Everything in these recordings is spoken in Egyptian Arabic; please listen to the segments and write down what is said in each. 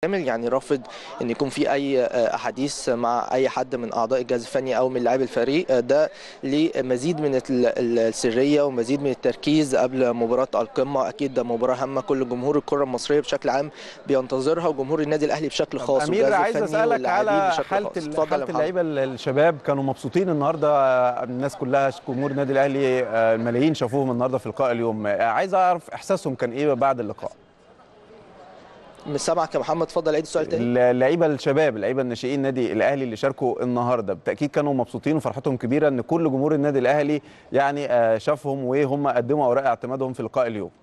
كامل يعني رافض ان يكون في اي احاديث مع اي حد من اعضاء الجهاز الفني او من لاعبي الفريق ده لمزيد من السريه ومزيد من التركيز قبل مباراه القمه اكيد ده مباراه هامه كل جمهور الكره المصريه بشكل عام بينتظرها وجمهور النادي الاهلي بشكل خاص امير عايز اسالك على حاله حاله اللعيبه الشباب كانوا مبسوطين النهارده الناس كلها جمهور النادي الاهلي الملايين شافوهم النهارده في لقاء اليوم عايز اعرف احساسهم كان ايه بعد اللقاء مش سامعك يا محمد اتفضل عيد السؤال تاني اللعيبه الشباب اللعيبه الناشئين النادي الاهلي اللي شاركوا النهارده بالتاكيد كانوا مبسوطين وفرحتهم كبيره ان كل جمهور النادي الاهلي يعني شافهم وهم قدموا اوراق اعتمادهم في لقاء اليوم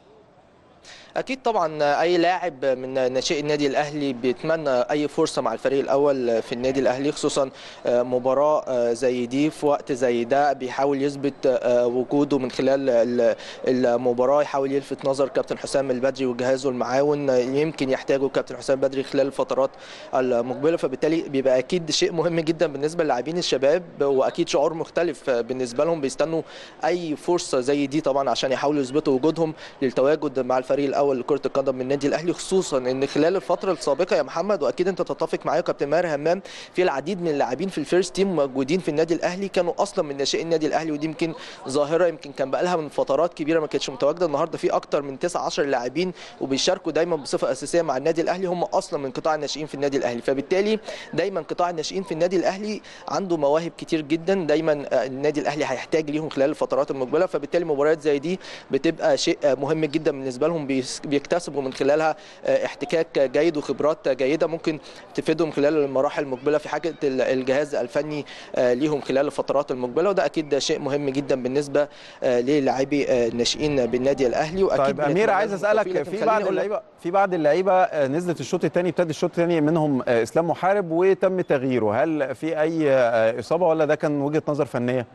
اكيد طبعا اي لاعب من ناشئي النادي الاهلي بيتمنى اي فرصه مع الفريق الاول في النادي الاهلي خصوصا مباراه زي دي في وقت زي ده بيحاول يثبت وجوده من خلال المباراه يحاول يلفت نظر كابتن حسام البدري وجهازه المعاون يمكن يحتاجه كابتن حسام البدري خلال الفترات المقبله فبالتالي بيبقى اكيد شيء مهم جدا بالنسبه للاعبين الشباب واكيد شعور مختلف بالنسبه لهم بيستنوا اي فرصه زي دي طبعا عشان يحاولوا يثبتوا وجودهم للتواجد مع الفريق الاول الاول لكره القدم من النادي الاهلي خصوصا ان خلال الفتره السابقه يا محمد واكيد انت تتفق معايا كابتن ماهر همام في العديد من اللاعبين في الفيرست تيم موجودين في النادي الاهلي كانوا اصلا من ناشئين النادي الاهلي ودي يمكن ظاهره يمكن كان بقى لها من فترات كبيره ما كانتش متواجده النهارده في اكتر من 9 10 لاعبين وبيشاركوا دايما بصفه اساسيه مع النادي الاهلي هم اصلا من قطاع الناشئين في النادي الاهلي فبالتالي دايما قطاع الناشئين في النادي الاهلي عنده مواهب كتير جدا دايما النادي الاهلي هيحتاج ليهم خلال الفترات المقبله فبالتالي مباريات زي دي بتبقى شيء مهم جدا بالنسبه لهم بيكتسبوا من خلالها احتكاك جيد وخبرات جيده ممكن تفيدهم خلال المراحل المقبله في حاجه الجهاز الفني ليهم خلال الفترات المقبله وده اكيد ده شيء مهم جدا بالنسبه للاعبي الناشئين بالنادي الاهلي واكيد طيب امير عايز اسالك في بعض اللعيبه في بعض اللعيبه نزلت الشوط الثاني ابتدى الشوط الثاني منهم اسلام محارب وتم تغييره هل في اي اصابه ولا ده كان وجهه نظر فنيه؟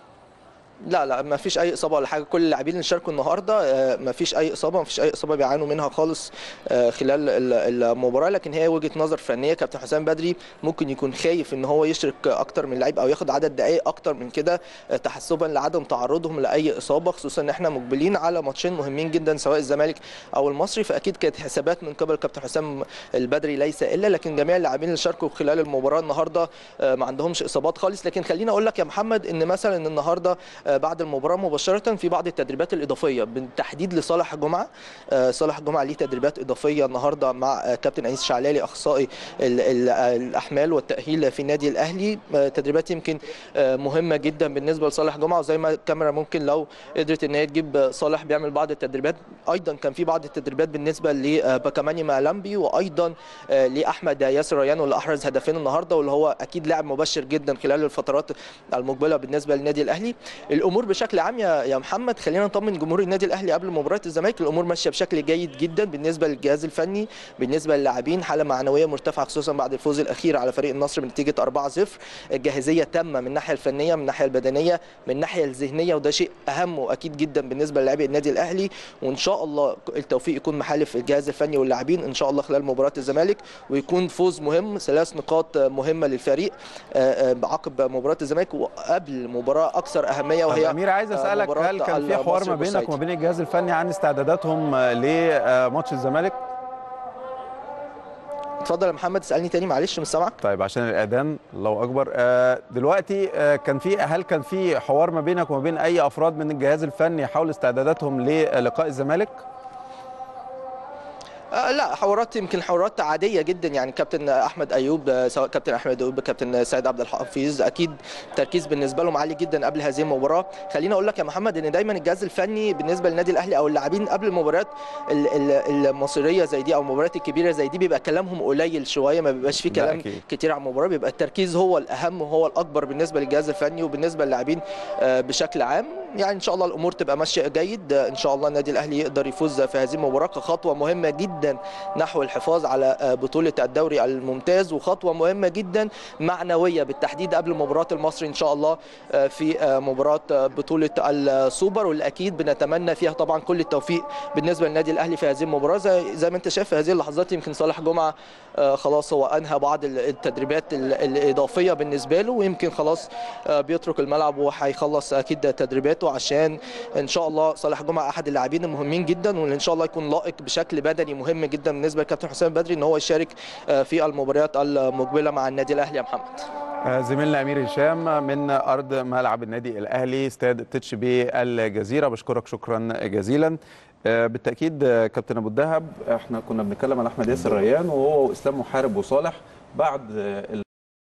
لا لا ما فيش اي اصابه ولا حاجه كل اللاعبين اللي شاركوا النهارده ما فيش اي اصابه ما فيش اي اصابه بيعانوا منها خالص خلال المباراه لكن هي وجهه نظر فنيه كابتن حسام بدري ممكن يكون خايف ان هو يشرك اكتر من لعيب او ياخد عدد دقائق اكتر من كده تحسبا لعدم تعرضهم لاي اصابه خصوصا ان احنا مقبلين على ماتشين مهمين جدا سواء الزمالك او المصري فاكيد كانت حسابات من قبل كابتن حسام البدري ليس الا لكن جميع اللاعبين اللي شاركوا خلال المباراه النهارده ما عندهمش اصابات خالص لكن خليني اقول لك يا محمد ان مثلا النهارده بعد المباراه مباشره في بعض التدريبات الاضافيه بالتحديد لصالح جمعه صالح جمعه ليه تدريبات اضافيه النهارده مع كابتن انيس شعلالي اخصائي الاحمال والتاهيل في النادي الاهلي تدريبات يمكن مهمه جدا بالنسبه لصالح جمعه وزي ما الكاميرا ممكن لو قدرت ان هي تجيب صالح بيعمل بعض التدريبات ايضا كان في بعض التدريبات بالنسبه لباكاماني مالامبي وايضا لاحمد ياسر ريان واللي احرز هدفين النهارده واللي هو اكيد لاعب مبشر جدا خلال الفترات المقبله بالنسبه للنادي الاهلي الامور بشكل عام يا يا محمد خلينا نطمن جمهور النادي الاهلي قبل مباراه الزمالك الامور ماشيه بشكل جيد جدا بالنسبه للجهاز الفني بالنسبه للاعبين حاله معنويه مرتفعه خصوصا بعد الفوز الاخير على فريق النصر بنتيجه 4-0 الجاهزيه تامه من الناحيه الفنيه من الناحيه البدنيه من الناحيه الذهنيه وده شيء اهم واكيد جدا بالنسبه للاعبي النادي الاهلي وان شاء الله التوفيق يكون محالف الجهاز الفني واللاعبين ان شاء الله خلال مباراه الزمالك ويكون فوز مهم ثلاث نقاط مهمه للفريق عقب مباراه الزمالك وقبل مباراه اكثر اهميه وهي امير عايز اسالك هل كان في حوار ما بينك وما بين الجهاز الفني عن استعداداتهم لماتش الزمالك؟ اتفضل يا محمد اسالني تاني معلش مش سامعك طيب عشان الاذان الله اكبر دلوقتي كان في هل كان في حوار ما بينك وما بين اي افراد من الجهاز الفني حول استعداداتهم للقاء الزمالك؟ لا حوارات يمكن حوارات عاديه جدا يعني كابتن احمد ايوب سواء كابتن احمد ايوب كابتن سيد عبد الحفيظ اكيد التركيز بالنسبه لهم عالي جدا قبل هذه المباراه خليني اقول لك يا محمد ان دايما الجهاز الفني بالنسبه للنادي الاهلي او اللاعبين قبل المباريات المصيريه زي دي او المباريات الكبيره زي دي بيبقى كلامهم قليل شويه ما بيبقاش فيه كلام كتير عن المباراه بيبقى التركيز هو الاهم وهو الاكبر بالنسبه للجهاز الفني وبالنسبه للاعبين بشكل عام يعني ان شاء الله الامور تبقى ماشيه جيد ان شاء الله النادي الاهلي يقدر يفوز في هذه المباراه كخطوه مهمه جدا نحو الحفاظ على بطوله الدوري الممتاز وخطوه مهمه جدا معنويه بالتحديد قبل مباراه المصري ان شاء الله في مباراه بطوله السوبر واللي اكيد بنتمنى فيها طبعا كل التوفيق بالنسبه للنادي الاهلي في هذه المباراه زي زي ما انت شايف في هذه اللحظات يمكن صالح جمعه خلاص هو انهى بعض التدريبات الاضافيه بالنسبه له ويمكن خلاص بيترك الملعب وهيخلص اكيد تدريباته وقته عشان ان شاء الله صالح جمعه احد اللاعبين المهمين جدا وان شاء الله يكون لائق بشكل بدني مهم جدا بالنسبه للكابتن حسام بدري ان هو يشارك في المباريات المقبله مع النادي الاهلي يا محمد زميلنا امير هشام من ارض ملعب النادي الاهلي استاد التتش بالجزيره بشكرك شكرا جزيلا بالتاكيد كابتن ابو الدهب احنا كنا بنتكلم على احمد ياسر ريان وهو واسلام محارب وصالح بعد